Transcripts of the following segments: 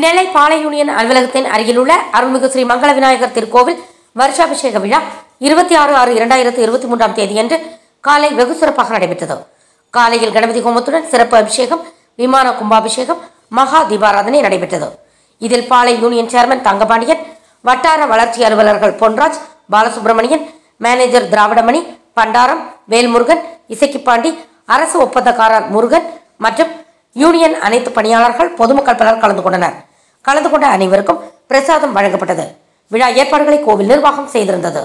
நெல்லை பாலை யூனியன் அலுவலகத்தின் அருகிலுள்ள அருள்மிகு ஸ்ரீ மங்கள விநாயகர் திருக்கோவில் வருஷாபிஷேக விழா இருபத்தி ஆறு ஆறு இரண்டாயிரத்து இருபத்தி மூன்றாம் தேதியன்று காலை வெகு சிறப்பாக நடைபெற்றது காலையில் கணபதி ஹோமத்துடன் சிறப்பு அபிஷேகம் விமான கும்பாபிஷேகம் மகா தீபாராதனை நடைபெற்றது இதில் பாலை யூனியன் சேர்மன் தங்கபாண்டியன் வட்டார வளர்ச்சி அலுவலர்கள் பொன்ராஜ் பாலசுப்ரமணியன் மேனேஜர் திராவிடமணி பண்டாரம் வேல்முருகன் இசக்கிப்பாண்டி அரசு ஒப்பந்தக்காரர் முருகன் மற்றும் யூனியன் அனைத்து பணியாளர்கள் பொதுமக்கள் பலர் கலந்து கொண்டனர் கலந்து கொண்ட அனைவருக்கும் பிரசாதம் வழங்கப்பட்டது விழா ஏற்பாடுகளை கோவில் நிர்வாகம் செய்திருந்தது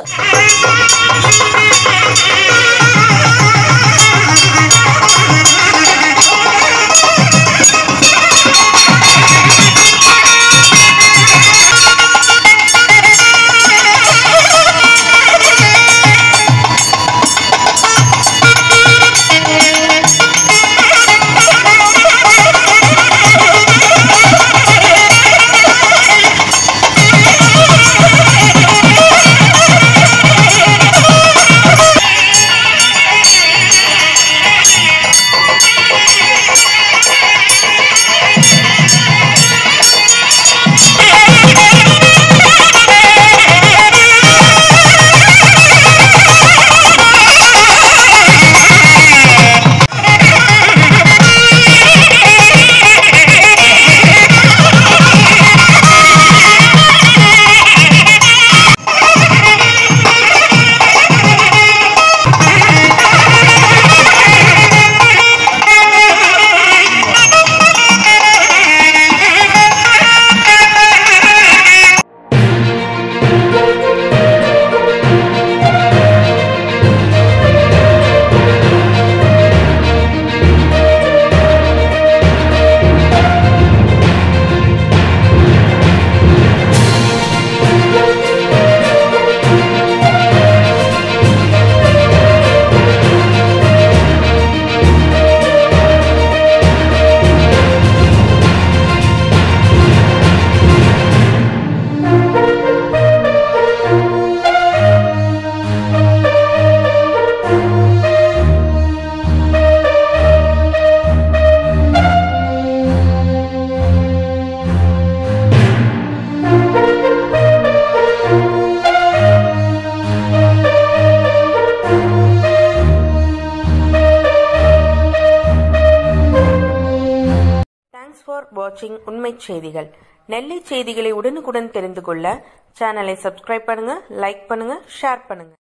தேங்க்ஸ் ஃபார் வாட்சிங் உண்மை செய்திகள் நெல்லை செய்திகளை உடனுக்குடன் தெரிந்து கொள்ள சேனலை சப்ஸ்கிரைப் பண்ணுங்க லைக் பண்ணுங்க ஷேர் பண்ணுங்க